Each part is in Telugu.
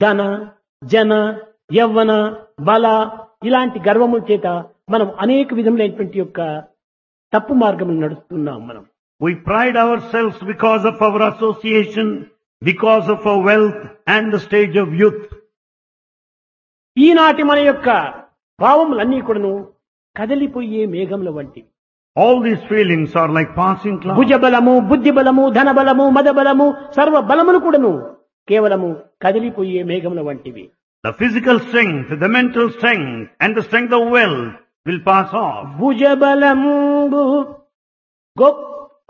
ధన జన యవ్వన బల ఇలాంటి గర్వముల చేత మనం అనేక విధములైనటువంటి యొక్క తప్పు మార్గం నడుస్తున్నాం మనం We pride ourselves because of our association, because of our wealth and the stage of youth. ఈనాటి మన యొక్క భావములన్నీ కూడాను కదిలిపోయే మేఘముల వంటివి All these feelings are like passing clouds. భుజబలము బుద్ధి బలము ధన బలము మద బలము సర్వ బలములు కూడాను కేవలము కదిలిపోయే మేఘముల వంటివి The physical strength, the mental strength, and the strength of wealth will pass off. భుజబలంబు గొప్ప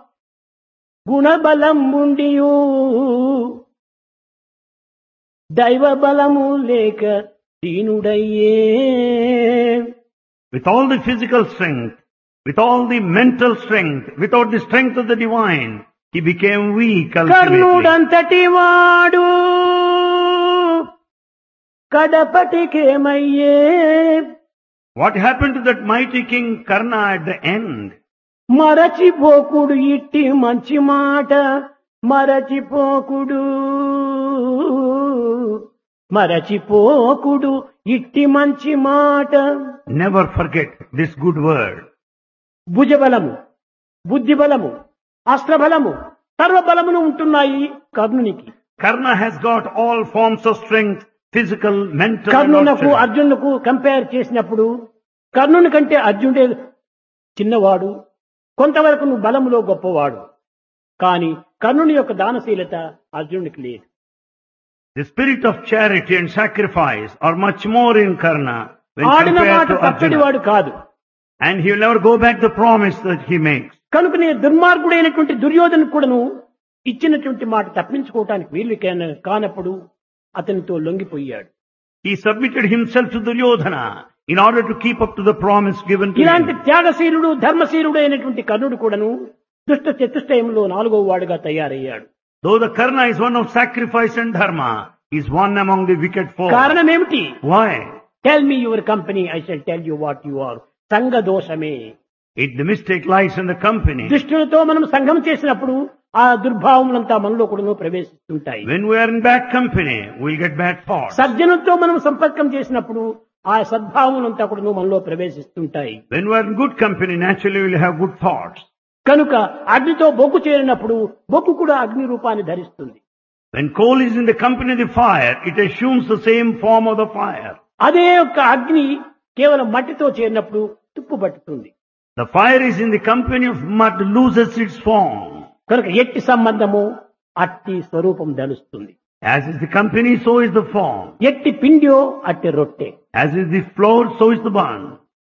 గుణబలంబుండియు దైవ బలము లేక దీనుడయ్యే With all the physical strength, with all the mental strength, without the strength of the divine, he became weak ultimately. కర్ణుడంతటి వాడు కడపటికేమయ్యే What happened to that mighty king Karna at the end? మరచిపోకుడు ఇట్టి మంచి మాట మరచిపోకుడు మరచిపోకుడు ఇట్టి మంచి మాట Never forget this good word. భుజబలము బుద్ధి బలము అస్త్రబలము సర్వబలమును ఉంటున్నాయి కర్ణునికి Karna has got all forms of strength, physical, mental, and కర్ణునకు all అర్జునుకు కంపేర్ చేసినప్పుడు కర్ణుని కంటే అర్జునుడే చిన్నవాడు కొంతవరకు నువ్వు బలములో గొప్పవాడు కానీ కర్ణుని యొక్క దానశీలత అర్జునుడికి లేదు The spirit of charity and sacrifice are much more in Karna when ఆడిన compared మాట to తప్పటి Arjuna. వాడు కాదు And he will never go back the promise that he makes. కనుకనే దుర్మార్గుడైనటువంటి దుర్యోధను కూడాను ఇచ్చినటువంటి మాట తప్పించుకోవటానికి వీలు కాన- కానప్పుడు అతనితో లొంగిపోయాడు He submitted himself to Duryodhana in order to keep up to the promise given to ఇలాంటి him. త్యాగశీలుడు ధర్మశీలుడు అయినటువంటి కర్ణుడు కూడాను దుష్ట చతుష్టయంలో నాలుగో వాడుగా తయారయ్యాడు Though the Karna is one of sacrifice and dharma, he is one among the wicked four. కారణం ఏమిటి Why? Tell me your company I shall tell you what you are సంఘ దోషమే It, the mistake lies in the company. దుష్టులతో మనం సంఘం చేసినప్పుడు ఆ దుర్భావములంతా మనలో కూడా ప్రవేశిస్తుంటాయి When we are in bad company, we'll get bad thoughts. సజ్జనులతో మనం సంపర్కం చేసినప్పుడు ఆ సద్భావములంతా కూడా మనలో ప్రవేశిస్తుంటాయి When we are in good company, naturally we'll have good thoughts. కనుక అగ్నితో బొగ్గు చేరినప్పుడు బొగ్గు కూడా అగ్ని రూపాన్ని ధరిస్తుంది When coal is in the company of the fire, it assumes the same form of the fire. అదే యొక్క అగ్ని కేవలం మట్టితో చేరినప్పుడు తుప్పు పట్టుతుంది The fire is in the company of mud, loses its form. కనుక ఎట్టి సంబంధము అట్టి స్వరూపం ధరుస్తుంది As is the company, so is the form. ఎట్టి పిండియో అట్టి రొట్టె As is the flour, so is the bun.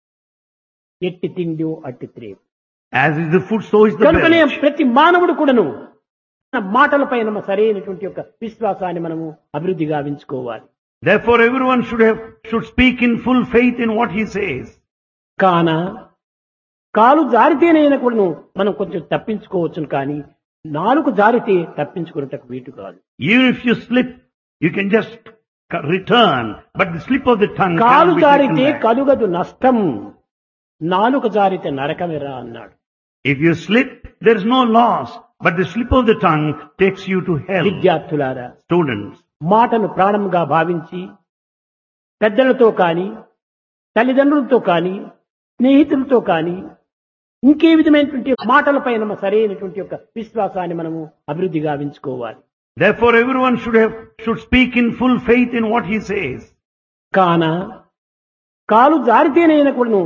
ఎట్టి తిండియో అట్టి త్రేపు As is the food, so is the కనుకనే belch. ప్రతి మానవుడు కూడాను తన మాటలపై మన సరైనటువంటి యొక్క విశ్వాసాన్ని మనము అభివృద్ధి గావించుకోవాలి Therefore, everyone should have, should speak in full faith in what he says. కాన కాలు జారితేనైనా కూడాను మనం కొంచెం తప్పించుకోవచ్చును కానీ నాలుగు జారితే తప్పించుకున్నటకు వీటు కాదు Even if you slip, you can just c- return, but the slip of the tongue కాలు cannot be taken జారితే back. కలుగదు నష్టం నాలుక జారితే నరకమిరా అన్నాడు If you slip, there is no loss, but the slip of the tongue takes you to hell. విద్యార్థులారా Students, మాటను ప్రాణంగా భావించి పెద్దలతో కాని తల్లిదండ్రులతో కాని స్నేహితులతో కాని ఇంకే విధమైనటువంటి మాటలపైన మన సరైనటువంటి యొక్క విశ్వాసాన్ని మనము అభివృద్ధి గావించుకోవాలి therefore everyone should have, should speak in full faith in what he says. కాన కాలు జారితేనైనా కూడాను